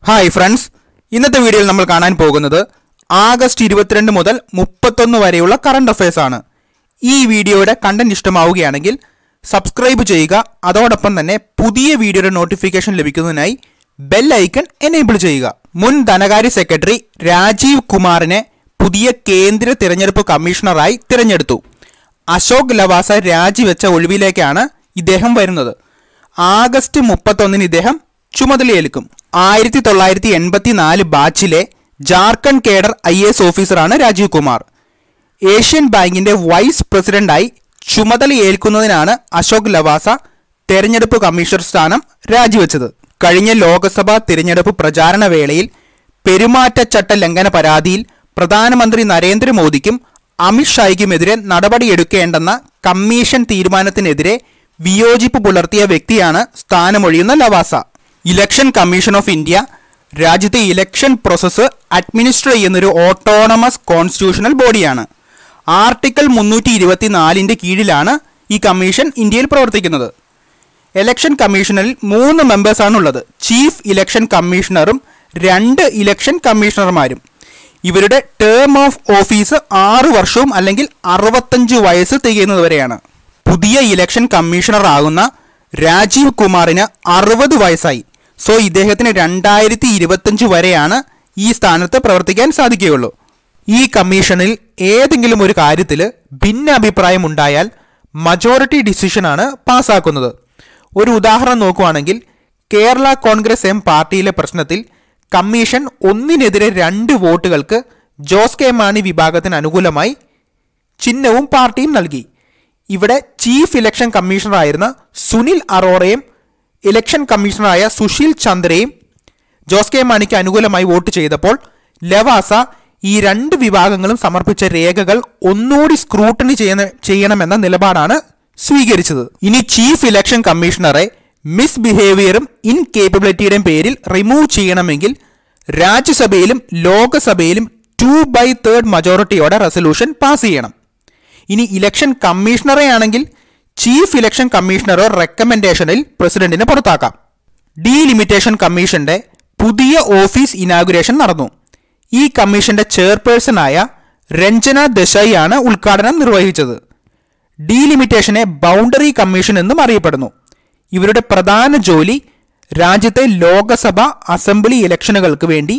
hi friends ഇന്നത്തെ വീഡിയോയിൽ നമ്മൾ കാണാൻ പോകുന്നത് ആഗസ്റ്റ് ഇരുപത്തിരണ്ട് മുതൽ മുപ്പത്തൊന്ന് വരെയുള്ള കറണ്ട് അഫയേഴ്സ് ആണ് ഈ വീഡിയോയുടെ കണ്ടന്റ് ഇഷ്ടമാവുകയാണെങ്കിൽ സബ്സ്ക്രൈബ് ചെയ്യുക അതോടൊപ്പം തന്നെ പുതിയ വീഡിയോയുടെ നോട്ടിഫിക്കേഷൻ ലഭിക്കുന്നതിനായി ബെൽ ഐക്കൺ എനേബിൾ ചെയ്യുക മുൻ ധനകാര്യ സെക്രട്ടറി രാജീവ് കുമാറിനെ പുതിയ കേന്ദ്ര തിരഞ്ഞെടുപ്പ് കമ്മീഷണറായി തിരഞ്ഞെടുത്തു അശോക് ലവാസ രാജിവെച്ച ഒഴിവിലേക്കാണ് ഇദ്ദേഹം വരുന്നത് ആഗസ്റ്റ് മുപ്പത്തൊന്നിന് ഇദ്ദേഹം ചുമതലയേൽക്കും ആയിരത്തി തൊള്ളായിരത്തി എൺപത്തി നാല് ബാച്ചിലെ ജാർഖണ്ഡ് കേഡർ ഐ എസ് ഓഫീസറാണ് രാജീവ് കുമാർ ഏഷ്യൻ ബാങ്കിന്റെ വൈസ് പ്രസിഡന്റായി ചുമതലയേൽക്കുന്നതിനാണ് അശോക് ലവാസ തെരഞ്ഞെടുപ്പ് കമ്മീഷണർ സ്ഥാനം രാജിവെച്ചത് കഴിഞ്ഞ ലോക്സഭാ തിരഞ്ഞെടുപ്പ് പ്രചാരണ വേളയിൽ പെരുമാറ്റച്ചട്ട ലംഘന പരാതിയിൽ പ്രധാനമന്ത്രി നരേന്ദ്രമോദിക്കും അമിത്ഷായ്ക്കുമെതിരെ നടപടിയെടുക്കേണ്ടെന്ന കമ്മീഷൻ തീരുമാനത്തിനെതിരെ വിയോജിപ്പ് പുലർത്തിയ വ്യക്തിയാണ് സ്ഥാനമൊഴിയുന്ന Lavasa election commission of India രാജ്യത്തെ ഇലക്ഷൻ പ്രോസസ്സ് അഡ്മിനിസ്റ്റർ ചെയ്യുന്നൊരു ഓട്ടോണമസ് കോൺസ്റ്റിറ്റ്യൂഷണൽ ബോഡിയാണ് ആർട്ടിക്കിൾ മുന്നൂറ്റി ഇരുപത്തിനാലിൻ്റെ കീഴിലാണ് ഈ കമ്മീഷൻ ഇന്ത്യയിൽ പ്രവർത്തിക്കുന്നത് ഇലക്ഷൻ കമ്മീഷനിൽ മൂന്ന് മെമ്പേഴ്സാണ് ഉള്ളത് ചീഫ് ഇലക്ഷൻ കമ്മീഷണറും രണ്ട് ഇലക്ഷൻ കമ്മീഷണർമാരും ഇവരുടെ ടേം ഓഫ് ഓഫീസ് ആറ് വർഷവും അല്ലെങ്കിൽ അറുപത്തഞ്ച് വയസ്സ് തികയുന്നതുവരെയാണ് പുതിയ ഇലക്ഷൻ കമ്മീഷണർ ആകുന്ന രാജീവ് കുമാറിന് അറുപത് വയസ്സായി സോ ഇദ്ദേഹത്തിന് രണ്ടായിരത്തി ഇരുപത്തഞ്ച് വരെയാണ് ഈ സ്ഥാനത്ത് പ്രവർത്തിക്കാൻ സാധിക്കുകയുള്ളൂ ഈ കമ്മീഷനിൽ ഏതെങ്കിലും ഒരു കാര്യത്തിൽ ഭിന്നാഭിപ്രായം ഉണ്ടായാൽ മജോറിറ്റി ഡിസിഷനാണ് പാസ്സാക്കുന്നത് ഒരു ഉദാഹരണം നോക്കുവാണെങ്കിൽ കേരള കോൺഗ്രസ് എം പാർട്ടിയിലെ പ്രശ്നത്തിൽ കമ്മീഷൻ ഒന്നിനെതിരെ രണ്ട് വോട്ടുകൾക്ക് ജോസ് കെ മാണി വിഭാഗത്തിന് അനുകൂലമായി ചിഹ്നവും പാർട്ടിയും നൽകി ഇവിടെ ചീഫ് ഇലക്ഷൻ കമ്മീഷണറായിരുന്ന സുനിൽ അറോറയും ഇലക്ഷൻ കമ്മീഷണറായ സുശീൽ ചന്ദ്രയും ജോസ് കെ മാണിക്ക് അനുകൂലമായി വോട്ട് ചെയ്തപ്പോൾ ലവാസ ഈ രണ്ട് വിഭാഗങ്ങളും സമർപ്പിച്ച രേഖകൾ ഒന്നുകൂടി സ്ക്രൂട്ടണി ചെയ്യുന്ന ചെയ്യണമെന്ന നിലപാടാണ് സ്വീകരിച്ചത് ഇനി ചീഫ് ഇലക്ഷൻ കമ്മീഷണറെ മിസ് ബിഹേവിയറും ഇൻകേപ്പബിലിറ്റിയുടെയും പേരിൽ റിമൂവ് ചെയ്യണമെങ്കിൽ രാജ്യസഭയിലും ലോകസഭയിലും ടു ബൈ തേർഡ് മജോറിറ്റിയോടെ റെസൊല്യൂഷൻ പാസ് ചെയ്യണം ഇനി ഇലക്ഷൻ കമ്മീഷണറെ ആണെങ്കിൽ ചീഫ് ഇലക്ഷൻ കമ്മീഷണറോ റെക്കമെൻഡേഷനിൽ പ്രസിഡന്റിനെ പുറത്താക്കാം ഡീലിമിറ്റേഷൻ കമ്മീഷന്റെ പുതിയ ഓഫീസ് ഇനാഗുറേഷൻ നടന്നു ഈ കമ്മീഷന്റെ ചെയർപേഴ്സണായ രഞ്ജന ദേശായി ആണ് ഉദ്ഘാടനം നിർവഹിച്ചത് ഡീലിമിറ്റേഷനെ ബൗണ്ടറി കമ്മീഷൻ എന്നും അറിയപ്പെടുന്നു ഇവരുടെ പ്രധാന ജോലി രാജ്യത്തെ ലോകസഭ അസംബ്ലി ഇലക്ഷനുകൾക്ക് വേണ്ടി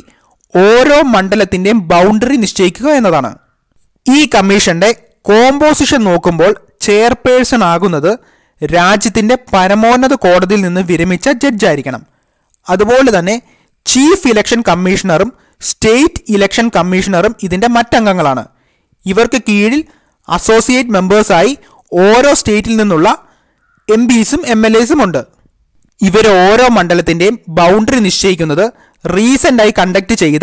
ഓരോ മണ്ഡലത്തിന്റെയും ബൗണ്ടറി നിശ്ചയിക്കുക എന്നതാണ് ഈ കമ്മീഷന്റെ കോമ്പോസിഷൻ നോക്കുമ്പോൾ ചെയർപേഴ്സൺ ആകുന്നത് രാജ്യത്തിന്റെ പരമോന്നത കോടതിയിൽ നിന്ന് വിരമിച്ച ജഡ്ജായിരിക്കണം അതുപോലെ തന്നെ ചീഫ് ഇലക്ഷൻ കമ്മീഷണറും സ്റ്റേറ്റ് ഇലക്ഷൻ കമ്മീഷണറും ഇതിന്റെ മറ്റംഗങ്ങളാണ് ഇവർക്ക് കീഴിൽ അസോസിയേറ്റ് മെമ്പേഴ്സായി ഓരോ സ്റ്റേറ്റിൽ നിന്നുള്ള എം പിസും എം എൽ എസും ഉണ്ട് ഇവർ ഓരോ മണ്ഡലത്തിന്റെയും ബൗണ്ടറി നിശ്ചയിക്കുന്നത് റീസെൻ്റായി കണ്ടക്ട് ചെയ്ത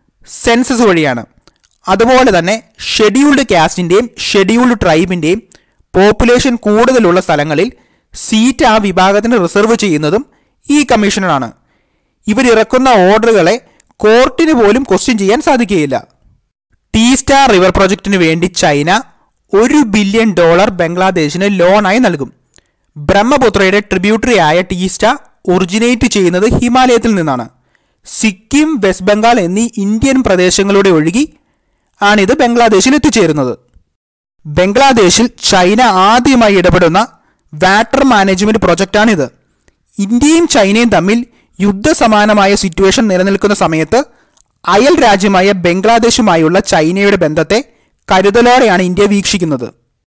സെൻസസ് വഴിയാണ് അതുപോലെ തന്നെ ഷെഡ്യൂൾഡ് കാസ്റ്റിൻ്റെയും ഷെഡ്യൂൾഡ് ട്രൈബിൻ്റെയും പോപ്പുലേഷൻ കൂടുതലുള്ള സ്ഥലങ്ങളിൽ സീറ്റ് ആ വിഭാഗത്തിന് റിസർവ് ചെയ്യുന്നതും ഈ കമ്മീഷനാണ് ഇവരിറക്കുന്ന ഓർഡറുകളെ കോർട്ടിന് പോലും ക്വസ്റ്റ്യൻ ചെയ്യാൻ സാധിക്കുകയില്ല ടീ സ്റ്റാർ റിവർ പ്രോജക്റ്റിന് വേണ്ടി ചൈന ഒരു ബില്യൺ ഡോളർ ബംഗ്ലാദേശിന് ലോണായി നൽകും ബ്രഹ്മപുത്രയുടെ ട്രിബ്യൂട്ടറി ആയ ടീസ്റ്റ ഒറിജിനേറ്റ് ചെയ്യുന്നത് ഹിമാലയത്തിൽ നിന്നാണ് സിക്കിം വെസ്റ്റ് ബംഗാൾ എന്നീ ഇന്ത്യൻ പ്രദേശങ്ങളുടെ ഒഴുകി ആണിത് ബംഗ്ലാദേശിൽ എത്തിച്ചേരുന്നത് ബംഗ്ലാദേശിൽ ചൈന ആദ്യമായി ഇടപെടുന്ന വാട്ടർ മാനേജ്മെന്റ് പ്രൊജക്റ്റാണിത് ഇന്ത്യയും ചൈനയും തമ്മിൽ യുദ്ധസമാനമായ സിറ്റുവേഷൻ നിലനിൽക്കുന്ന സമയത്ത് അയൽ രാജ്യമായ ബംഗ്ലാദേശുമായുള്ള ചൈനയുടെ ബന്ധത്തെ കരുതലോടെയാണ് ഇന്ത്യ വീക്ഷിക്കുന്നത്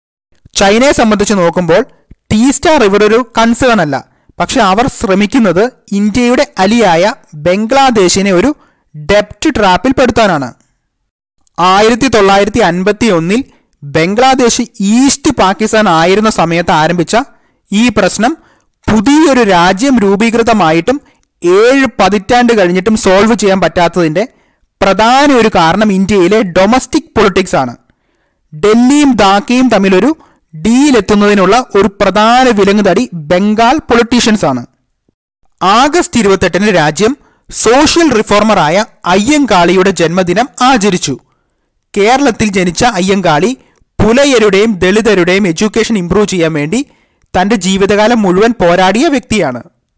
ചൈനയെ സംബന്ധിച്ച് നോക്കുമ്പോൾ ടീ സ്റ്റാർ റിവർ ഒരു കൺസേൺ അല്ല പക്ഷെ അവർ ശ്രമിക്കുന്നത് ഇന്ത്യയുടെ അലിയായ ബംഗ്ലാദേശിനെ ഒരു ഡെപ്റ്റ് ട്രാപ്പിൽ പെടുത്താനാണ് ആയിരത്തി തൊള്ളായിരത്തി അൻപത്തി ഒന്നിൽ ബംഗ്ലാദേശ് ഈസ്റ്റ് പാകിസ്ഥാൻ ആയിരുന്ന സമയത്ത് ആരംഭിച്ച ഈ പ്രശ്നം പുതിയൊരു രാജ്യം രൂപീകൃതമായിട്ടും ഏഴ് പതിറ്റാണ്ട് കഴിഞ്ഞിട്ടും സോൾവ് ചെയ്യാൻ പറ്റാത്തതിന്റെ പ്രധാന ഒരു കാരണം ഇന്ത്യയിലെ ഡൊമസ്റ്റിക് പൊളിറ്റിക്സ് ആണ് ഡൽഹിയും ധാക്കയും തമ്മിലൊരു ഡീലെത്തുന്നതിനുള്ള ഒരു പ്രധാന വിലങ്ങുതടി ബംഗാൾ പൊളിറ്റീഷ്യൻസ് ആണ് ആഗസ്റ്റ് ഇരുപത്തെട്ടിന് രാജ്യം സോഷ്യൽ റിഫോർമറായ അയ്യങ്കാളിയുടെ ജന്മദിനം ആചരിച്ചു കേരളത്തിൽ ജനിച്ച അയ്യങ്കാളി പുലയരുടെയും ദളിതരുടെയും എഡ്യൂക്കേഷൻ ഇംപ്രൂവ് ചെയ്യാൻ വേണ്ടി തന്റെ ജീവിതകാലം മുഴുവൻ പോരാടിയ വ്യക്തിയാണ്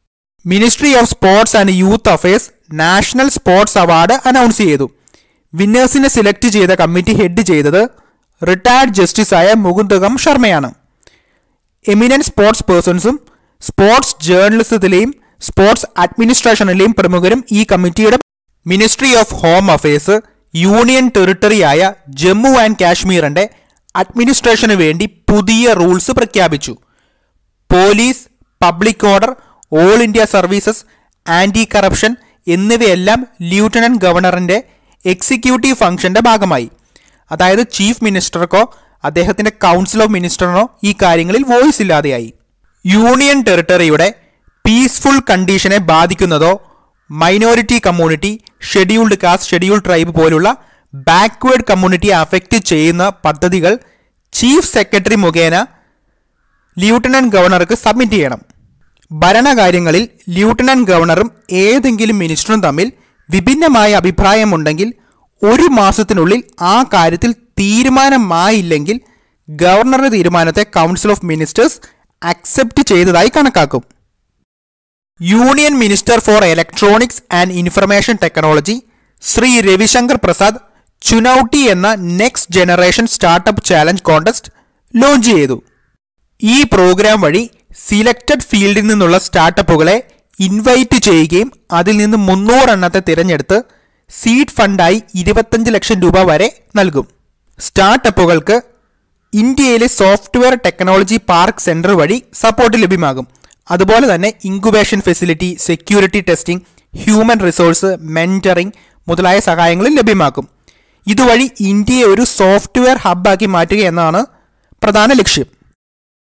ministry of sports and youth affairs national sports award announce ചെയ്തു വിന്നേഴ്സിനെ സെലക്ട് ചെയ്ത കമ്മിറ്റി ഹെഡ് ചെയ്തത് റിട്ടയർഡ് ജസ്റ്റിസായ മുകുന്ദകം ശർമ്മയാണ് എമിനന്റ് സ്പോർട്സ് പേഴ്സൺസും സ്പോർട്സ് ജേർണലിസത്തിലെയും സ്പോർട്സ് അഡ്മിനിസ്ട്രേഷനിലെയും പ്രമുഖരും ഈ കമ്മിറ്റിയുടെ ministry of home affairs union ടെറിട്ടറിയായ ജമ്മു ആൻഡ് കാശ്മീരിന്റെ അഡ്മിനിസ്ട്രേഷന് വേണ്ടി പുതിയ റൂൾസ് പ്രഖ്യാപിച്ചു police public order all India services anti corruption എന്നിവയെല്ലാം ലൂട്ടനന്റ് ഗവർണറിന്റെ എക്സിക്യൂട്ടീവ് ഫംഗ്ഷന്റെ ഭാഗമായി അതായത് ചീഫ് മിനിസ്റ്റർക്കോ അദ്ദേഹത്തിന്റെ കൗൺസിൽ ഓഫ് മിനിസ്റ്ററിനോ ഈ കാര്യങ്ങളിൽ വോയിസ് ഇല്ലാതെയായി യൂണിയൻ ടെറിട്ടറിയുടെ പീസ്ഫുൾ കണ്ടീഷനെ ബാധിക്കുന്നതോ minority community scheduled caste scheduled tribe പോലുള്ള ബാക്ക്വേർഡ് കമ്മ്യൂണിറ്റിയെ അഫക്റ്റ് ചെയ്യുന്ന പദ്ധതികൾ ചീഫ് സെക്രട്ടറി മുഖേന ലൂട്ടനന്റ് ഗവർണർക്ക് സബ്മിറ്റ് ചെയ്യണം ഭരണകാര്യങ്ങളിൽ ലൂട്ടനന്റ് ഗവർണറും ഏതെങ്കിലും മിനിസ്റ്ററും തമ്മിൽ വിഭിന്നമായ അഭിപ്രായമുണ്ടെങ്കിൽ ഒരു മാസത്തിനുള്ളിൽ ആ കാര്യത്തിൽ തീരുമാനമായില്ലെങ്കിൽ ഗവർണറുടെ തീരുമാനത്തെ കൗൺസിൽ ഓഫ് മിനിസ്റ്റേഴ്സ് അക്സെപ്റ്റ് ചെയ്തതായി കണക്കാക്കും union minister for electronics and information technology Shri Ravishankar Prasad Chunauti എന്ന next generation startup challenge contest launch ചെയ്തു ഈ പ്രോഗ്രാം വഴി സിലക്റ്റഡ് ഫീൽഡിൽ നിന്നുള്ള സ്റ്റാർട്ടപ്പുകളെ ഇൻവൈറ്റ് ചെയ്യുകയും അതിൽ നിന്ന് മുന്നൂറെണ്ണത്തെ തിരഞ്ഞെടുത്ത് സീഡ് ഫണ്ടായി ഇരുപത്തഞ്ച് ലക്ഷം രൂപ വരെ നൽകും സ്റ്റാർട്ടപ്പുകൾക്ക് ഇന്ത്യയിലെ സോഫ്റ്റ്വെയർ ടെക്നോളജി പാർക്ക് സെന്റർ വഴി സപ്പോർട്ട് ലഭ്യമാകും അതുപോലെ തന്നെ incubation facility security testing human resource mentoring മുതലായ സഹായങ്ങളും ലഭ്യമാക്കും ഇതുവഴി ഇന്ത്യയെ ഒരു സോഫ്റ്റ്വെയർ ഹബ്ബാക്കി മാറ്റുക എന്നതാണ് പ്രധാന ലക്ഷ്യം